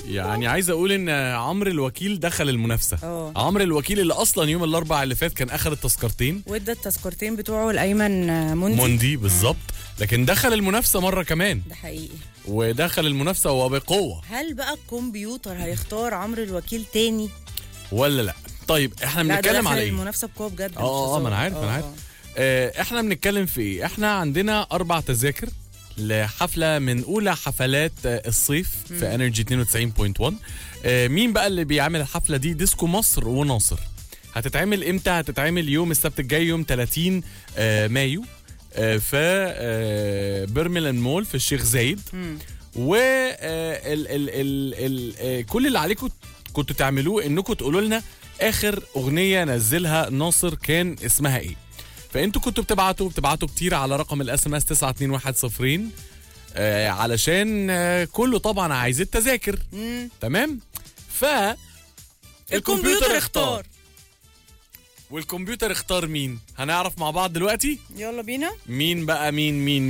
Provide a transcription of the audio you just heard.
يعني عايز اقول ان عمرو الوكيل دخل المنافسه اه. عمرو الوكيل اللي اصلا يوم الاربعاء اللي فات كان اخذ التذكرتين وادى التذكرتين بتوعه لايمن موندي موندي بالظبط لكن دخل المنافسه مره كمان ده حقيقي ودخل المنافسه وبقوه هل بقى الكمبيوتر هيختار عمرو الوكيل تاني ولا لا طيب احنا لا ده بنتكلم دخل على ايه المنافسه بقوه بجد مش اه اه ما انا هزار. عارف انا اه، عارف اه. آه، احنا بنتكلم في ايه احنا عندنا اربع تذاكر لحفله من اولى حفلات آه، الصيف في انرجي 92.1 آه، مين بقى اللي بيعمل الحفله دي ديسكو مصر وناصر هتتعمل امتى هتتعمل يوم السبت الجاي يوم 30 آه، مايو آه، في آه، بيرميلان مول في الشيخ زايد مم. و آه، ال ال ال ال آه، كل اللي عليكم كنتوا تعملوه انكم تقولوا لنا اخر اغنيه نزلها ناصر كان اسمها ايه فانتوا كنتوا بتبعتوا بتبعتوا كتير على رقم الاس ام اس 92110 آه علشان آه كله طبعا عايز التذاكر مم. تمام ف الكمبيوتر اختار والكمبيوتر اختار مين هنعرف مع بعض دلوقتي يلا بينا مين بقى مين مين